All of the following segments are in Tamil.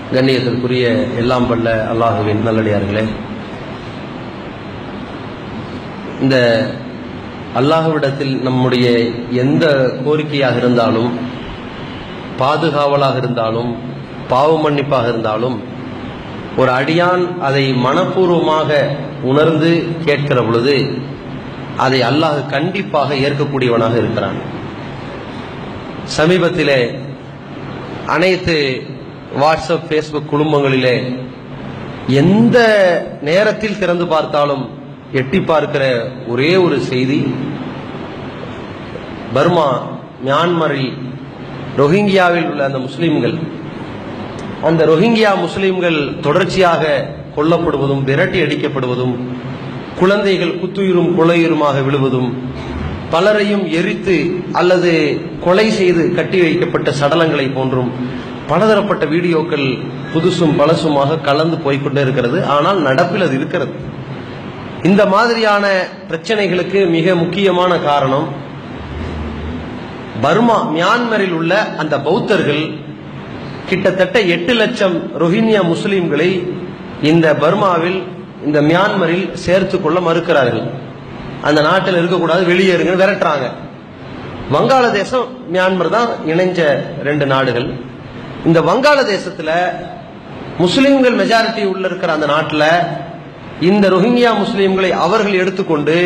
கண்ணியத்திற்குரிய எல்லாம் வல்ல அல்லாஹுவின் நல்லடியார்களே இந்த அல்லாஹ்விடத்தில் நம்முடைய எந்த கோரிக்கையாக இருந்தாலும் பாதுகாவலாக இருந்தாலும் பாவ மன்னிப்பாக இருந்தாலும் ஒரு அடியான் அதை மனப்பூர்வமாக உணர்ந்து கேட்கிற பொழுது அதை அல்லாஹ் கண்டிப்பாக ஏற்கக்கூடியவனாக இருக்கிறான் சமீபத்திலே அனைத்து வாட்ஸ்அப் ஃபேஸ்புக் குடும்பங்களிலே எந்த நேரத்தில் திறந்து பார்த்தாலும் எட்டி பார்க்கிற ஒரே ஒரு செய்தி பர்மா மியான்மரில் ரோஹிங்கியாவில் உள்ள அந்த முஸ்லிம்கள் அந்த ரோஹிங்கியா முஸ்லிம்கள் தொடர்ச்சியாக கொல்லப்படுவதும் விரட்டி அடிக்கப்படுவதும் குழந்தைகள் குத்துயிரும் கொலையுருமாக விழுவதும் பலரையும் எரித்து அல்லது கொலை செய்து கட்டி வைக்கப்பட்ட சடலங்களை போன்றும் பலதரப்பட்ட வீடியோக்கள் புதுசும் பழசுமாக கலந்து போய்க்கொண்டே இருக்கிறது ஆனால் நடப்பில் அது இருக்கிறது இந்த மாதிரியான பிரச்சனைகளுக்கு மிக முக்கியமான காரணம் பர்மா மியான்மரில் உள்ள அந்த பௌத்தர்கள் கிட்டத்தட்ட எட்டு லட்சம் ரோஹிங்கியா முஸ்லிம்களை இந்த பர்மாவில் இந்த மியான்மரில் சேர்த்து கொள்ள மறுக்கிறார்கள் அந்த நாட்டில் இருக்கக்கூடாது வெளியேறுங்க விரட்டுறாங்க வங்காளதேசம் மியான்மர் தான் இணைஞ்ச ரெண்டு நாடுகள் இந்த வங்காளதேசத்துல முஸ்லிம்கள் மெஜாரிட்டி உள்ள இருக்கிற அந்த நாட்டில் இந்த ரோஹிங்கியா முஸ்லிம்களை அவர்கள் எடுத்துக்கொண்டு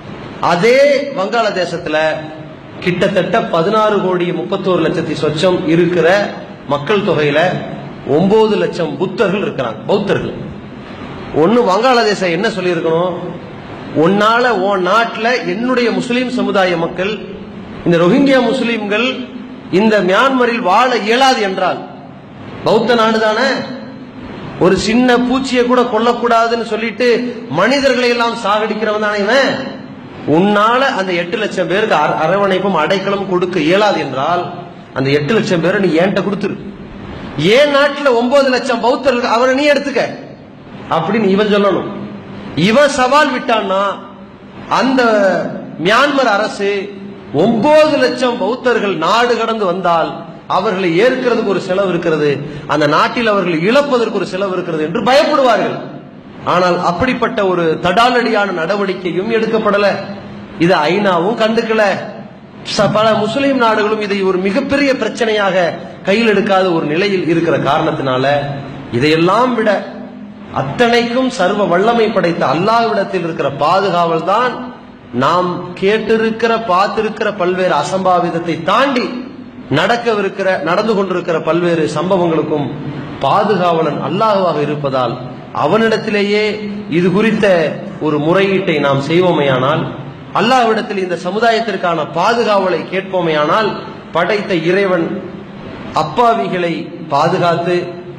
அதே வங்காளதேசத்துல கிட்டத்தட்ட பதினாறு கோடி முப்பத்தோரு லட்சத்தி சொச்சம் இருக்கிற மக்கள் தொகையில ஒன்பது லட்சம் புத்தர்கள் இருக்கிறாங்க பௌத்தர்கள் ஒன்னு வங்காளதேசம் என்ன சொல்லியிருக்கணும் உன்னால உன் நாட்டில் என்னுடைய முஸ்லீம் சமுதாய மக்கள் இந்த ரோஹிங்கியா முஸ்லீம்கள் இந்த மியான்மரில் வாழ இயலாது என்றால் பௌத்த நாடு தானே ஒரு சின்ன பூச்சியை கூட கொல்லக்கூடாதுன்னு சொல்லிட்டு மனிதர்களை எல்லாம் சாகடிக்கிறவன் தானே இவன் உன்னால அந்த எட்டு லட்சம் பேருக்கு அர- அரவணைப்பும் அடைக்கலம் கொடுக்க இயலாது என்றால் அந்த எட்டு லட்சம் பேரை நீ ஏன்ட்ட கொடுத்துரு ஏன் நாட்டுல ஒன்பது லட்சம் பௌத்தர்கள் அவரை நீ எடுத்துக்க அப்படின்னு இவன் சொல்லணும் இவன் சவால் விட்டான்னா அந்த மியான்மர் அரசு ஒன்பது லட்சம் பௌத்தர்கள் நாடு கடந்து வந்தால் அவர்களை ஏற்கிறதுக்கு ஒரு செலவு இருக்கிறது அந்த நாட்டில் அவர்கள் இழப்பதற்கு ஒரு செலவு இருக்கிறது என்று பயப்படுவார்கள் ஆனால் அப்படிப்பட்ட ஒரு தடாலடியான நடவடிக்கையும் எடுக்கப்படல இது ஐநாவும் கண்டுக்கல ச- பல முஸ்லிம் நாடுகளும் இதை ஒரு மிகப்பெரிய பிரச்சனையாக கையில் எடுக்காத ஒரு நிலையில் இருக்கிற காரணத்தினால இதையெல்லாம் விட அத்தனைக்கும் சர்வ வல்லமை படைத்த அல்லாஹ்விடத்தில் இருக்கிற பாதுகாவல் தான் நாம் கேட்டிருக்கிற பார்த்திருக்கிற பல்வேறு அசம்பாவிதத்தை தாண்டி நடக்கவிருக்கிற நடந்து கொண்டிருக்கிற பல்வேறு சம்பவங்களுக்கும் பாதுகாவலன் அல்லாஹ்வாக இருப்பதால் அவனிடத்திலேயே இது குறித்த ஒரு முறையீட்டை நாம் செய்வோமேயானால் அல்லாஹ்விடத்தில் இந்த சமுதாயத்திற்கான பாதுகாவலை கேட்போமேயானால் படைத்த இறைவன் அப்பாவிகளை பாதுகாத்து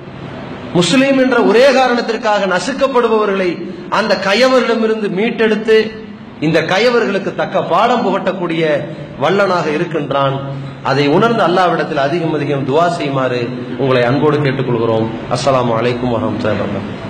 முஸ்லீம் என்ற ஒரே காரணத்திற்காக நசுக்கப்படுபவர்களை அந்த கயவர்களிடமிருந்து மீட்டெடுத்து இந்த கயவர்களுக்கு தக்க பாடம் புகட்டக்கூடிய வல்லனாக இருக்கின்றான் அதை உணர்ந்து அல்லாவிடத்தில் அதிகம் அதிகம் துவா செய்யுமாறு உங்களை அன்போடு கேட்டுக்கொள்கிறோம் அஸ்ஸலாமு அலைக்கும் வரஹ்மத்துல்லாஹி வபரகாத்துஹு